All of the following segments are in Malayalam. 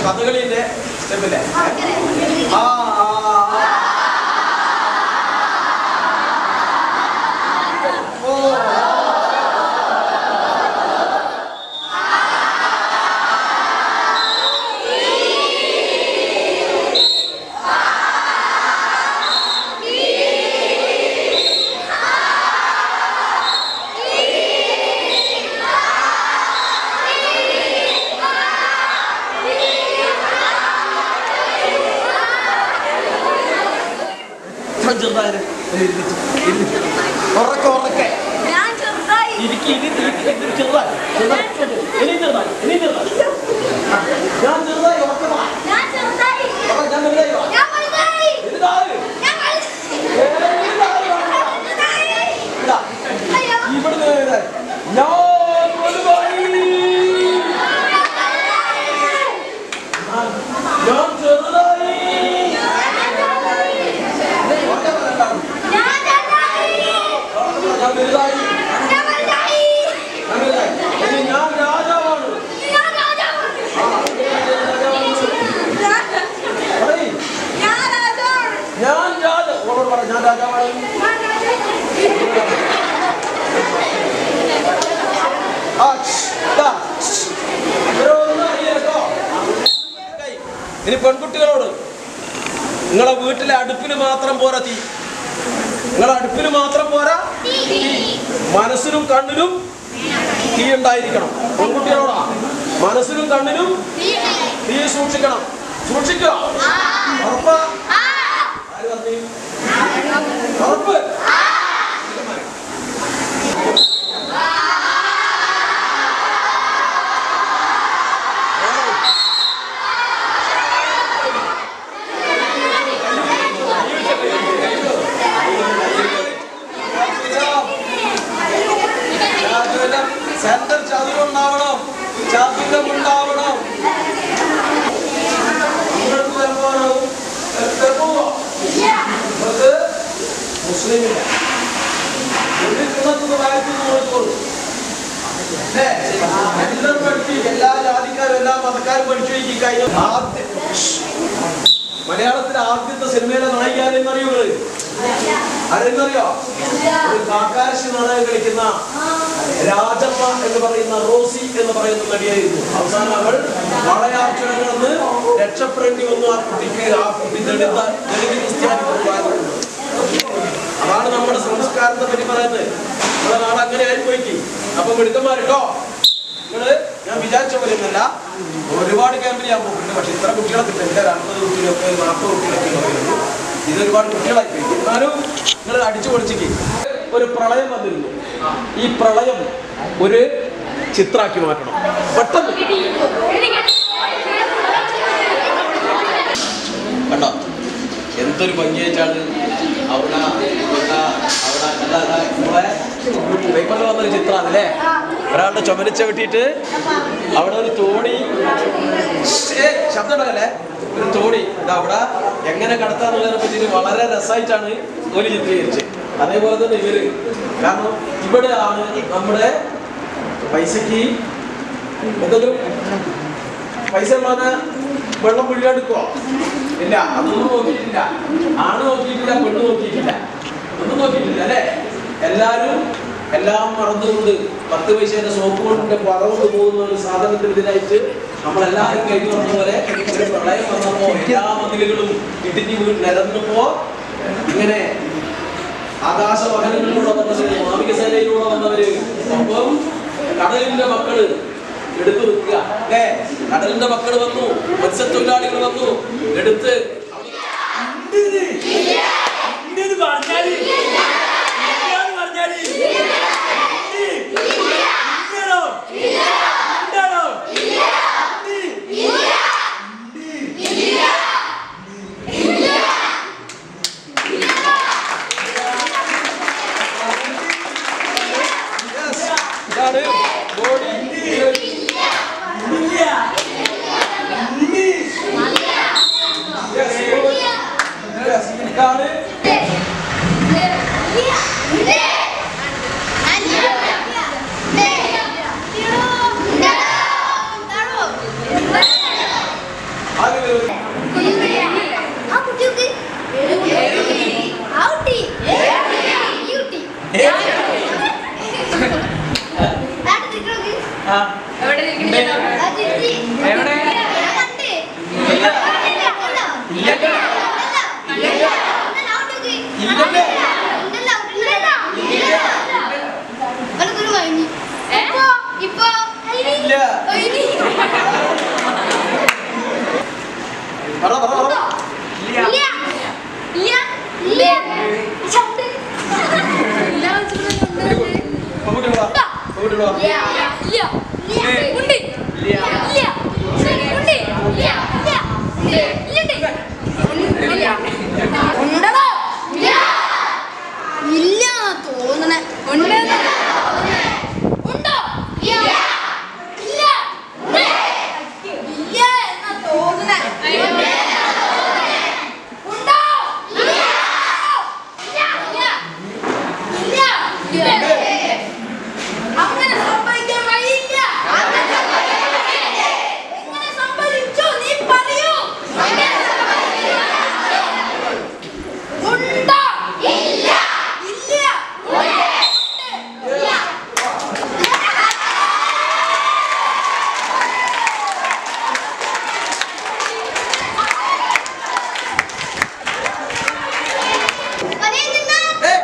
കഥകളിന്റെ സ്റ്റെപ്പില്ലേ ആ ആ, ആ. ഓ ചെറുതായത് ഉറക്കെ ഉറക്കെ ഞാൻ ചെറുതായി ഇരിക്കി ഇരിക്കി ഇരിക്കി ചെറുതായി ചെറുതായി ഇനി ചെറുതായി ഇനി ചെറുതായി ആ, ഞാൻ ചെറുതായി ഉറക്കെ പറ. ഞാൻ ചെറുതായി പറ, ഞാൻ വലുതായി പറ. ഞാൻ വലുതായി വലുതായി. ഞാൻ വലുതായി ഏ, വലുതായി പറ. ഇതാ, അയ്യോ ഇവിടുന്ന് വലുതായി. ഞാൻ വലുതായി. ആ, ഞാൻ ചെറുതായി ഉറക്കെ പറ, എല്ലാവരും. ഞാൻ ചെറുതായി ഉറക്കെ പറ, ഞാൻ വലുതായി ഞാൻ വലുതായി ഞാൻ വലുതായി. ഇനി ഞാൻ രാജാവാണ് ഞാൻ രാജാവാണ് പറയ്. ഞാൻ രാജാവാണ് ഞാൻ രാജ ഓളോട് പറ ഞാൻ രാജാവാണ് ഞാൻ രാജാവാണ് ആ, ഷ്, ദാ, ഷ്. ഇവരൊന്നും അറിയില്ല കേട്ടോ. ഇനി പെൺകുട്ടികളോട് നിങ്ങളെ വീട്ടിലെ അടുപ്പിന് മാത്രം പോരാ തീ നിങ്ങളെ അടുപ്പിന് മാത്രം പോരാ തീ മനസ്സിനും കണ്ണിനും തീ ഉണ്ടായിരിക്കണം പെൺകുട്ടികളോടാ മനസ്സിനും കണ്ണിനും തീ സൂക്ഷിക്കണം സൂക്ഷിക്കുക ഉറപ്പാ ആര് പറഞ്ഞു ഉറപ്പ് സെന്റർ ചതുരുണ്ടാവണം ചതുരം ഉണ്ടാവണം നിങ്ങൾക്ക് തെരുവാനാവും. തെരുവോ? നിങ്ങൾക്ക് മുസ്ലിമില്ല ഒരു കിണത്തുനിന്ന് വായിക്കുന്നു നോക്കിക്കോളൂ അല്ലേ? എല്ലാവരും പഠിച്ചു എല്ലാ ജാതിക്കാരും എല്ലാ മതക്കാരും പഠിച്ചു ഈ കഴിഞ്ഞ ആദ്യ മലയാളത്തിലെ ആദ്യത്തെ സിനിമയിലെ നായിക ആരെന്നറിയോ നിങ്ങള് ആരെന്നറിയോ ഒരു കാക്കാരശി നാടകം കളിക്കുന്ന രാജമ്മ എന്ന് പറയുന്ന റോസി എന്ന് പറയുന്ന നടിയായിരുന്നു അവസാനം അവൾ വളയാക്ഷരങ്ങളെന്ന് രക്ഷപ്പെടേണ്ടി വന്നു ആ കുട്ടിക്ക് ആ കുട്ടി ദളിത ദളിത് ക്രിസ്ത്യാനി കുടുംബമായിരുന്നു. അതാണ് നമ്മുടെ സംസ്കാരത്തെ പറ്റി പറയുന്നത് നമ്മുടെ നാട് അങ്ങനെ ആയിപ്പോയിക്ക് അപ്പൊ മിടുക്കന്മാരുട്ടോ നിങ്ങള് ഞാൻ വിചാരിച്ച പോലെയൊന്നല്ല ഒരുപാട് ക്യാമ്പിൽ ഞാൻ പോയിട്ടുണ്ട് പക്ഷെ ഇത്ര കുട്ടികളെ കിട്ടില്ല ഒരു അൻപത് കുട്ടികളൊക്കെ നാൽപ്പത് കുട്ടികളൊക്കെ പറയുന്നത് ഇത് ഒരുപാട് കുട്ടികളായി പോയി എന്നാലും നിങ്ങൾ അടിച്ചു പൊളിച്ചിക്ക് ഒരു പ്രളയം വന്നിരുന്നു ഈ പ്രളയം ഒരു ചിത്രാക്കി മാറ്റണം പെട്ടെന്ന് കണ്ടോ എന്തൊരു ഭംഗിയായിട്ടാണ് അവിടെ ഇവിടെ അവിടെ അല്ല, അല്ല, നമ്മളെ പേപ്പറിൽ വന്നൊരു ചിത്രം അല്ലേ ഒരാളുടെ ചുമരിച്ച വെട്ടിയിട്ട് അവിടെ ഒരു തോണി ഏ, ശബ്ദം ഉണ്ടാകല്ലേ ഒരു തോണി ഇത് അവിടെ എങ്ങനെ കടത്താന്നുള്ളതിനെ പറ്റിയിട്ട് വളരെ രസമായിട്ടാണ് ഒരു ചിത്രീകരിച്ചത് അതേപോലെ തന്നെ ഇവര് കാരണം ഇവിടെയാണ് നമ്മുടെ പൈസക്ക് എന്തെങ്കിലും പൈസ ഉള്ളവന് വെള്ളം മുഴുവെടുക്കോ ഇല്ല അതൊന്നും നോക്കിയിട്ടില്ല ആണ് നോക്കിയിട്ടില്ല പെണ്ണ് നോക്കിയിട്ടില്ല ഒന്നും നോക്കിയിട്ടില്ല അല്ലേ എല്ലാരും എല്ലാം മറന്നുകൊണ്ട് പത്ത് പൈസയുടെ സോപ്പ് കൊണ്ടിന്റെ പറവുകൊണ്ട് പോകുന്ന ഒരു സാധനത്തിന് ഇതിനായിട്ട് നമ്മളെല്ലാവരും കഴിഞ്ഞു വന്ന പോലെ ഒരു പ്രളയം വന്നപ്പോ എല്ലാ മതിലുകളും ഇടിഞ്ഞു വീണ് നിരന്നപ്പോ ഇങ്ങനെ ആകാശവാഹനങ്ങളിലൂടെ വന്നവര് നാവികസേനയിലൂടെ വന്നവര് ഒപ്പം കടലിന്റെ മക്കള് എടുത്തു വെക്കുക അല്ലേ കടലിന്റെ മക്കള് വന്നു മത്സ്യത്തൊഴിലാളികൾ വന്നു എടുത്ത് ഇന്നത് പറഞ്ഞാല് ഇല്ലാന്ന് പറഞ്ഞാല് ഇണ്ട്. ഇല്ലടോ. ഇണ്ടടോ. ഇണ്ട്. ഇതാണ് ബോഡി ഇല്ല. ഇണ്ട്. Yes. ആദ്യം ഒരു- ആ കുട്ടിക്ക് ആ കുട്ടി ഈ കുട്ടി ആട്ട് തിരിക്കണോക്ക് ആ. എവിടെ ഇരിക്കണേ? ആ തിരിച്ച് എവിടെ? ഞാൻ കണ്ട് ഇല്ല. ഇല്ല ഉണ്ടോ? ഇല്ല. ഉണ്ടല്ലോ. ഇല്ല. ഉണ്ടല്ലോ, ആ കുട്ടിക്ക്. ഇല്ലല്ലേ? ഉണ്ടല്ലോ, ഉണ്ടല്ലോ. ഇല്ല. അവനക്കൊരു മയങ്ങി. ഏ? ഇപ്പൊ ഇല്ല. ഒയിനി. പറ, പറ, പറ. ഇല്ല. ഇല്ല. ഇല്ല. ചണ്ട്. ഇല്ല വെച്ചിട്ടുണ്ടെങ്കിൽ Very good. പെൺകുട്ടി വാ. ഉണ്ടോ? പെൺകുട്ടി വാ. ഇല്ല. ഇല്ല. ഇല്ല. ഉണ്ട്. ഇല്ല. ഇല്ല. ഉണ്ട്. ഇല്ല. ഇല്ല. ഇല്ല. ഇല്ല. ഉണ്ടോ? ഇല്ല. ഇല്ല തോന്നണേ ഉണ്ടെന്ന് ഉണ്ടോ ഇല്ല ഇല്ല ഉണ്ട്. ഇല്ല എന്നാ തോന്നണേ ഉണ്ടോ ഇല്ല ഇല്ല ഇല്ല ഇല്ല അങ്ങനെ സംഭവിക്കാൻ വഴിയില്ല എങ്ങനെ സംഭവിച്ചു നീ പറയൂ ഉണ്ടോ ഇല്ല ഇല്ല ഇല്ല പറയുന്ന ഏയ്,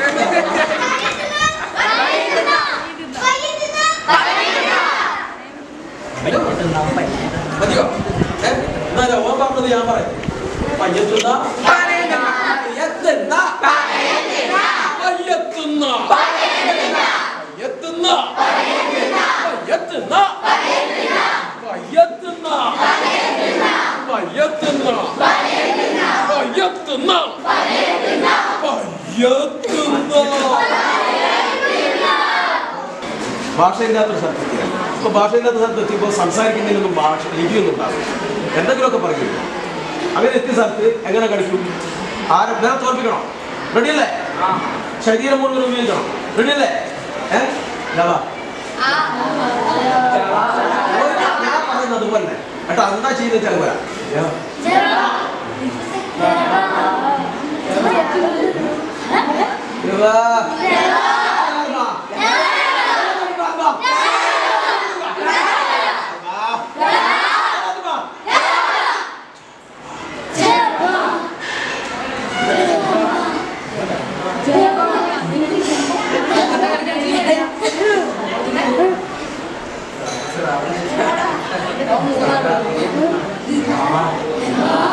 മതിയോ? ഏ? എന്നാ ഇതാ, ഓൻ പറഞ്ഞത് ഞാൻ പറയാം. പയ്യത്തുന്ന പയ്യത്തുന്ന പയ്യത്തുന്ന പയ്യത്തുന്ന പയ്യത്തുന്ന പയ്യത്തുന്ന പയ്യത്തുന്ന പയ്യത്തുന്ന ഭാഷയില്ലാത്തൊരു സ്ഥലത്തെത്തിയ ഇപ്പോൾ ഭാഷയില്ലാത്ത സ്ഥലത്ത് എത്തിയപ്പോൾ സംസാരിക്കുന്നതിനൊന്നും ഭാഷ ലിപിയൊന്നും ഉണ്ടാകും എന്തെങ്കിലുമൊക്കെ പറയും അങ്ങനെ എത്തിയ സ്ഥലത്ത് എങ്ങനെ കളിക്കും ആരെ വേറെ തോൽപ്പിക്കണം റെഡിയല്ലേ ശരീരം മുഴുവൻ ഉപയോഗിക്കണം റെഡിയല്ലേ ഏ ലവ ഞാൻ പറയുന്നത് അതുപോലെ തന്നെ കേട്ടോ എന്താ ചെയ്ത് വെച്ചാൽ പോരാ ലവ. ആ